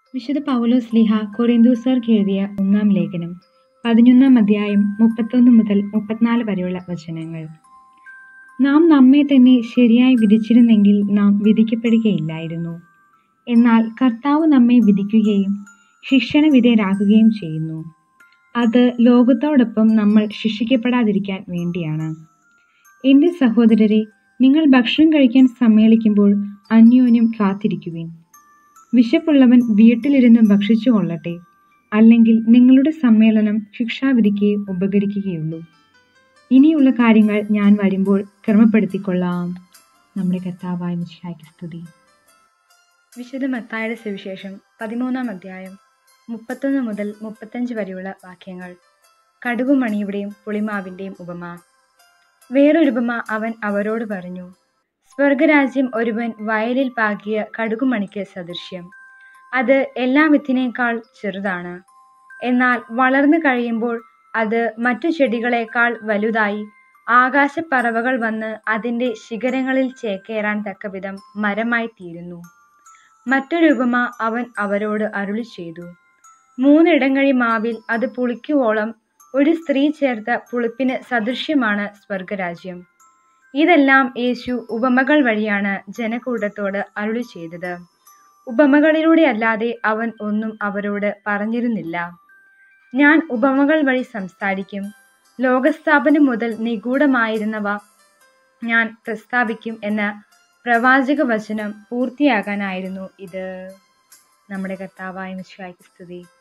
വിശുദ്ധ പൗലോസ് ലിഹ കൊറിന്തോസർക്ക് എഴുതിയ ഒന്നാം ലേഖനം പതിനൊന്നാം അധ്യായം മുപ്പത്തൊന്ന് മുതൽ മുപ്പത്തിനാല് വരെയുള്ള വചനങ്ങൾ നാം നമ്മെ തന്നെ ശരിയായി വിധിച്ചിരുന്നെങ്കിൽ നാം വിധിക്കപ്പെടുകയില്ലായിരുന്നു എന്നാൽ കർത്താവ് നമ്മെ വിധിക്കുകയും ശിക്ഷണ വിധേയരാക്കുകയും ചെയ്യുന്നു അത് ലോകത്തോടൊപ്പം നമ്മൾ ശിക്ഷിക്കപ്പെടാതിരിക്കാൻ വേണ്ടിയാണ് എൻ്റെ സഹോദരരെ നിങ്ങൾ ഭക്ഷണം കഴിക്കാൻ സമ്മേളിക്കുമ്പോൾ അന്യോന്യം കാത്തിരിക്കുവിൻ വിശപ്പുള്ളവൻ വീട്ടിലിരുന്ന് ഭക്ഷിച്ചു കൊള്ളട്ടെ അല്ലെങ്കിൽ നിങ്ങളുടെ സമ്മേളനം ശിക്ഷാവിധിക്ക് ഉപകരിക്കുകയുള്ളൂ ഇനിയുള്ള കാര്യങ്ങൾ ഞാൻ വരുമ്പോൾ ക്രമപ്പെടുത്തിക്കൊള്ളാം നമ്മുടെ കർത്താവായ മിശിഹായ്ക്ക് സ്തുതി വിശുദ്ധ മത്തായുടെ സുവിശേഷം പതിമൂന്നാം അധ്യായം മുപ്പത്തൊന്ന് മുതൽ മുപ്പത്തഞ്ച് വരെയുള്ള വാക്യങ്ങൾ കടുകുമണിയുടെയും പുളിമാവിൻ്റെയും ഉപമ വേറൊരു ഉപമ അവൻ അവരോട് പറഞ്ഞു സ്വർഗരാജ്യം ഒരുവൻ വയലിൽ പാകിയ കടുകുമണിക്ക് സദൃശ്യം അത് എല്ലാ വിത്തിനേക്കാൾ ചെറുതാണ് എന്നാൽ വളർന്നു കഴിയുമ്പോൾ അത് മറ്റു ചെടികളെക്കാൾ വലുതായി ആകാശപ്പറവകൾ വന്ന് അതിൻ്റെ ശിഖരങ്ങളിൽ ചേക്കേറാൻ തക്കവിധം മരമായി തീരുന്നു മറ്റൊരു ഉപമ അവൻ അവരോട് അരുളി ചെയ്തു മൂന്നിടങ്ങഴി മാവിൽ അത് പുളിക്കുവോളം ഒരു സ്ത്രീ ചേർത്ത പുളിപ്പിന് സദൃശ്യമാണ് സ്വർഗരാജ്യം ഇതെല്ലാം യേശു ഉപമകൾ വഴിയാണ് ജനക്കൂട്ടത്തോട് അരുളി ചെയ്തത് ഉപമകളിലൂടെ അല്ലാതെ അവൻ ഒന്നും അവരോട് പറഞ്ഞിരുന്നില്ല ഞാൻ ഉപമകൾ വഴി സംസാരിക്കും ലോകസ്ഥാപനം മുതൽ നിഗൂഢമായിരുന്നവ ഞാൻ പ്രസ്താവിക്കും എന്ന പ്രവാചക വചനം പൂർത്തിയാകാനായിരുന്നു ഇത് നമ്മുടെ കർത്താവായ മിശ്വായ്ക്ക് സ്തുതി